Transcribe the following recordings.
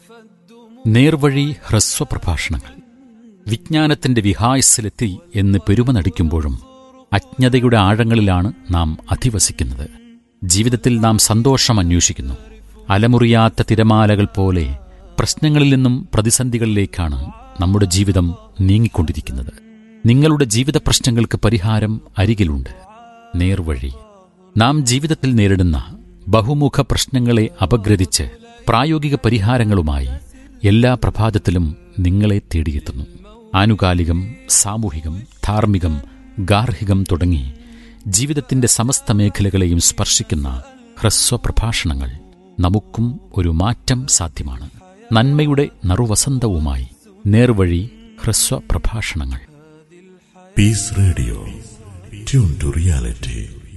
നേർവഴി ഹ്രസ്വ പ്രഭാഷണങ്ങൾ വിജ്ഞാനത്തിന്റെ വിഹായസിലെത്തി എന്ന് പെരുമ നടിക്കുമ്പോഴും അജ്ഞതയുടെ ആഴങ്ങളിലാണ് നാം അധിവസിക്കുന്നത് ജീവിതത്തിൽ നാം സന്തോഷം അന്വേഷിക്കുന്നു അലമുറിയാത്ത തിരമാലകൾ പോലെ പ്രശ്നങ്ങളിൽ നിന്നും പ്രതിസന്ധികളിലേക്കാണ് നമ്മുടെ ജീവിതം നീങ്ങിക്കൊണ്ടിരിക്കുന്നത് നിങ്ങളുടെ ജീവിത പ്രശ്നങ്ങൾക്ക് പരിഹാരം അരികിലുണ്ട് നേർവഴി നാം ജീവിതത്തിൽ നേരിടുന്ന ബഹുമുഖ പ്രശ്നങ്ങളെ അപഗ്രഥിച്ച് പ്രായോഗിക പരിഹാരങ്ങളുമായി എല്ലാ പ്രഭാതത്തിലും നിങ്ങളെ തേടിയെത്തുന്നു ആനുകാലികം സാമൂഹികം ധാർമ്മികം ഗാർഹികം തുടങ്ങി ജീവിതത്തിന്റെ സമസ്ത മേഖലകളെയും സ്പർശിക്കുന്ന ഹ്രസ്വ പ്രഭാഷണങ്ങൾ നമുക്കും ഒരു മാറ്റം സാധ്യമാണ് നന്മയുടെ നറുവസന്തവുമായി നേർവഴി ഹ്രസ്വ പ്രഭാഷണങ്ങൾ peace radio tune to reality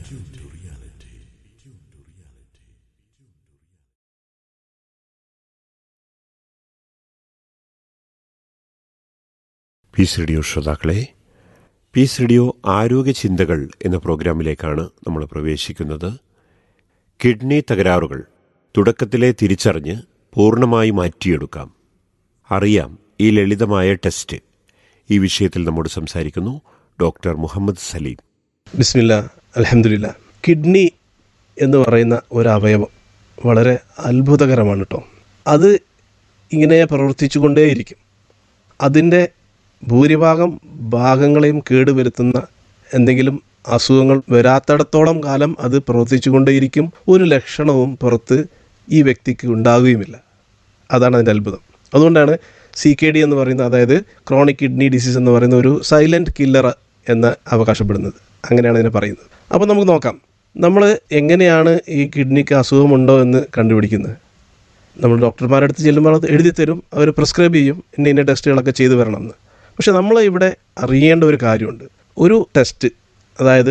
peace radio ശ്രോതാക്കളെ പീസ് റേഡിയോ ആരോഗ്യ ചിന്തകൾ എന്ന പ്രോഗ്രാമിലേക്കാണ് നമ്മൾ പ്രവേശിക്കുന്നത് കിഡ്നി തകരാറുകൾ തുടക്കത്തിലെ തിരിച്ചറിഞ്ഞ് പൂർണ്ണമായി മാറ്റിയെടുക്കാം അറിയാം ഈ ലളിതമായ ടെസ്റ്റ് ഈ വിഷയത്തിൽ നമ്മോട് സംസാരിക്കുന്നു ഡോക്ടർ മുഹമ്മദ് സലീം ബിസ്മില്ല അലഹമില്ല കിഡ്നി എന്ന് പറയുന്ന ഒരു അവയവം വളരെ അത്ഭുതകരമാണ് കേട്ടോ അത് ഇങ്ങനെ പ്രവർത്തിച്ചു കൊണ്ടേയിരിക്കും അതിൻ്റെ ഭൂരിഭാഗം ഭാഗങ്ങളെയും കേടുവരുത്തുന്ന എന്തെങ്കിലും അസുഖങ്ങൾ വരാത്തിടത്തോളം കാലം അത് പ്രവർത്തിച്ചു കൊണ്ടേയിരിക്കും ഒരു ലക്ഷണവും പുറത്ത് ഈ വ്യക്തിക്ക് ഉണ്ടാകുകയുമില്ല അതാണ് അതിൻ്റെ അത്ഭുതം അതുകൊണ്ടാണ് സി കെ ഡി എന്ന് പറയുന്ന അതായത് ക്രോണിക് കിഡ്നി ഡിസീസ് എന്ന് പറയുന്ന ഒരു സൈലൻറ്റ് കില്ലർ എന്ന് അവകാശപ്പെടുന്നത് അങ്ങനെയാണ് ഇതിനെ പറയുന്നത് അപ്പോൾ നമുക്ക് നോക്കാം നമ്മൾ എങ്ങനെയാണ് ഈ കിഡ്നിക്ക് അസുഖമുണ്ടോ എന്ന് കണ്ടുപിടിക്കുന്നത് നമ്മൾ ഡോക്ടർമാരുടെ അടുത്ത് ചെല്ലുമ്പോൾ അത് എഴുതി തരും അവർ പ്രിസ്ക്രൈബ് ചെയ്യും ഇന്ന ഇന്ന ടെസ്റ്റുകളൊക്കെ ചെയ്തു വരണം എന്ന് പക്ഷെ നമ്മൾ ഇവിടെ അറിയേണ്ട ഒരു കാര്യമുണ്ട് ഒരു ടെസ്റ്റ് അതായത്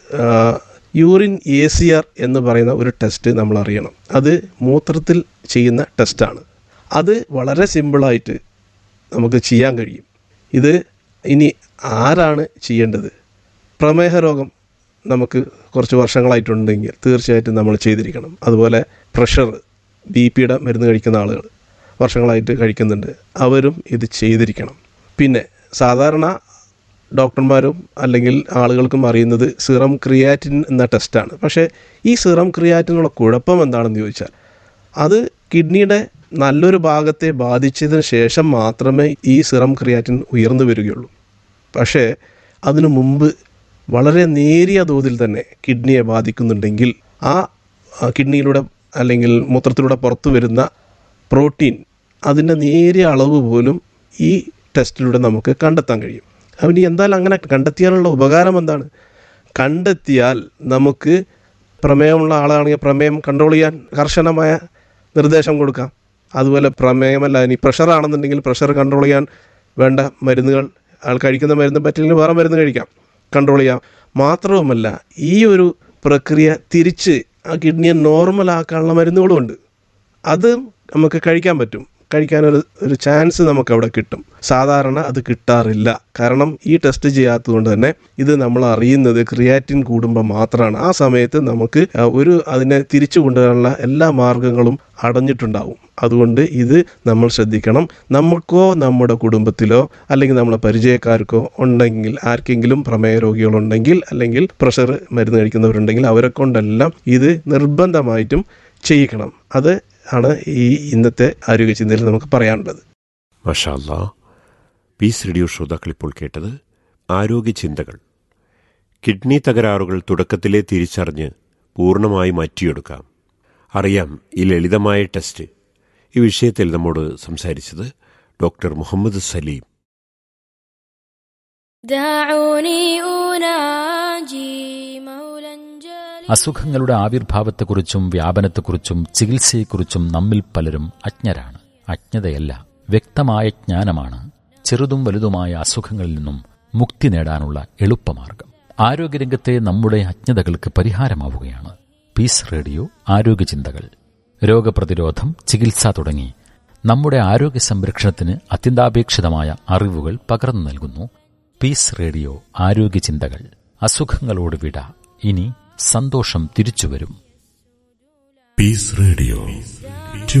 യൂറിൻ എ സി ആർ എന്ന് പറയുന്ന ഒരു ടെസ്റ്റ് നമ്മൾ അറിയണം അത് മൂത്രത്തിൽ ചെയ്യുന്ന ടെസ്റ്റാണ് അത് വളരെ സിമ്പിളായിട്ട് നമുക്ക് ചെയ്യാൻ കഴിയും ഇത് ഇനി ആരാണ് ചെയ്യേണ്ടത് പ്രമേഹ രോഗം നമുക്ക് കുറച്ച് വർഷങ്ങളായിട്ടുണ്ടെങ്കിൽ തീർച്ചയായിട്ടും നമ്മൾ ചെയ്തിരിക്കണം അതുപോലെ പ്രഷർ ബി പിയുടെ മരുന്ന് കഴിക്കുന്ന ആളുകൾ വർഷങ്ങളായിട്ട് കഴിക്കുന്നുണ്ട് അവരും ഇത് ചെയ്തിരിക്കണം പിന്നെ സാധാരണ ഡോക്ടർമാരും അല്ലെങ്കിൽ ആളുകൾക്കും അറിയുന്നത് സിറം ക്രിയാറ്റിൻ എന്ന ടെസ്റ്റാണ് പക്ഷേ ഈ സിറം ക്രിയാറ്റിനുള്ള കുഴപ്പം എന്താണെന്ന് ചോദിച്ചാൽ അത് കിഡ്നിയുടെ നല്ലൊരു ഭാഗത്തെ ബാധിച്ചതിന് ശേഷം മാത്രമേ ഈ സിറം ക്രിയാറ്റിൻ ഉയർന്നു വരികയുള്ളൂ പക്ഷേ അതിനു മുമ്പ് വളരെ നേരിയ തോതിൽ തന്നെ കിഡ്നിയെ ബാധിക്കുന്നുണ്ടെങ്കിൽ ആ ആ കിഡ്നിയിലൂടെ അല്ലെങ്കിൽ മൂത്രത്തിലൂടെ പുറത്തു വരുന്ന പ്രോട്ടീൻ അതിൻ്റെ നേരിയ അളവ് പോലും ഈ ടെസ്റ്റിലൂടെ നമുക്ക് കണ്ടെത്താൻ കഴിയും അവന് എന്തായാലും അങ്ങനെ കണ്ടെത്തിയാലുള്ള ഉപകാരം എന്താണ് കണ്ടെത്തിയാൽ നമുക്ക് പ്രമേയമുള്ള ആളാണെങ്കിൽ പ്രമേയം കൺട്രോൾ ചെയ്യാൻ കർശനമായ നിർദ്ദേശം കൊടുക്കാം അതുപോലെ പ്രമേയമല്ല ഇനി പ്രഷർ ആണെന്നുണ്ടെങ്കിൽ പ്രഷർ കൺട്രോൾ ചെയ്യാൻ വേണ്ട മരുന്നുകൾ ആൾ കഴിക്കുന്ന മരുന്ന് പറ്റില്ലെങ്കിൽ വേറെ മരുന്ന് കഴിക്കാം കൺട്രോൾ ചെയ്യാം മാത്രവുമല്ല ഈ ഒരു പ്രക്രിയ തിരിച്ച് ആ കിഡ്നിയെ നോർമലാക്കാനുള്ള മരുന്നുകളുമുണ്ട് അത് നമുക്ക് കഴിക്കാൻ പറ്റും കഴിക്കാനൊരു ഒരു ചാൻസ് നമുക്ക് അവിടെ കിട്ടും സാധാരണ അത് കിട്ടാറില്ല കാരണം ഈ ടെസ്റ്റ് ചെയ്യാത്തതുകൊണ്ട് തന്നെ ഇത് നമ്മൾ അറിയുന്നത് ക്രിയാറ്റിൻ കൂടുമ്പോൾ മാത്രമാണ് ആ സമയത്ത് നമുക്ക് ആ, ഒരു അതിനെ തിരിച്ചു കൊണ്ടുവരാനുള്ള എല്ലാ മാർഗങ്ങളും അടഞ്ഞിട്ടുണ്ടാവും അതുകൊണ്ട് ഇത് നമ്മൾ ശ്രദ്ധിക്കണം നമുക്കോ നമ്മുടെ കുടുംബത്തിലോ അല്ലെങ്കിൽ നമ്മുടെ പരിചയക്കാർക്കോ ഉണ്ടെങ്കിൽ ആർക്കെങ്കിലും പ്രമേയ രോഗികളുണ്ടെങ്കിൽ അല്ലെങ്കിൽ പ്രഷർ മരുന്ന് കഴിക്കുന്നവരുണ്ടെങ്കിൽ അവരെ കൊണ്ടെല്ലാം ഇത് നിർബന്ധമായിട്ടും ചെയ്യിക്കണം അത് ആണ് ഈ ഇന്നത്തെ ആരോഗ്യ ചിന്തയിൽ നമുക്ക് പറയാനുള്ളത് മഷാല്ല പീസ് റേഡിയോ ശ്രോതാക്കൾ ഇപ്പോൾ കേട്ടത് ആരോഗ്യ ചിന്തകൾ കിഡ്നി തകരാറുകൾ തുടക്കത്തിലെ തിരിച്ചറിഞ്ഞ് പൂർണ്ണമായി മാറ്റിയെടുക്കാം അറിയാം ഈ ലളിതമായ ടെസ്റ്റ് ഈ വിഷയത്തിൽ നമ്മോട് സംസാരിച്ചത് ഡോക്ടർ മുഹമ്മദ് സലീം دعوني أناجي مولا جليلا അസുഖങ്ങളുടെ ആവിർഭാവത്തെക്കുറിച്ചും വ്യാപനത്തെക്കുറിച്ചും ചികിത്സയെക്കുറിച്ചും നമ്മിൽ പലരും അജ്ഞരാണ് അജ്ഞതയല്ല വ്യക്തമായ ജ്ഞാനമാണ് ചെറുതും വലുതുമായ അസുഖങ്ങളിൽ നിന്നും മുക്തി നേടാനുള്ള എളുപ്പമാർഗം ആരോഗ്യരംഗത്തെ നമ്മുടെ അജ്ഞതകൾക്ക് പരിഹാരമാവുകയാണ് പീസ് റേഡിയോ ആരോഗ്യ ചിന്തകൾ രോഗപ്രതിരോധം ചികിത്സ തുടങ്ങി നമ്മുടെ ആരോഗ്യ സംരക്ഷണത്തിന് അത്യന്താപേക്ഷിതമായ അറിവുകൾ പകർന്നു നൽകുന്നു പീസ് റേഡിയോ ആരോഗ്യ ചിന്തകൾ അസുഖങ്ങളോട് വിട ഇനി സന്തോഷം തിരിച്ചുവരും പീസ് റേഡിയോ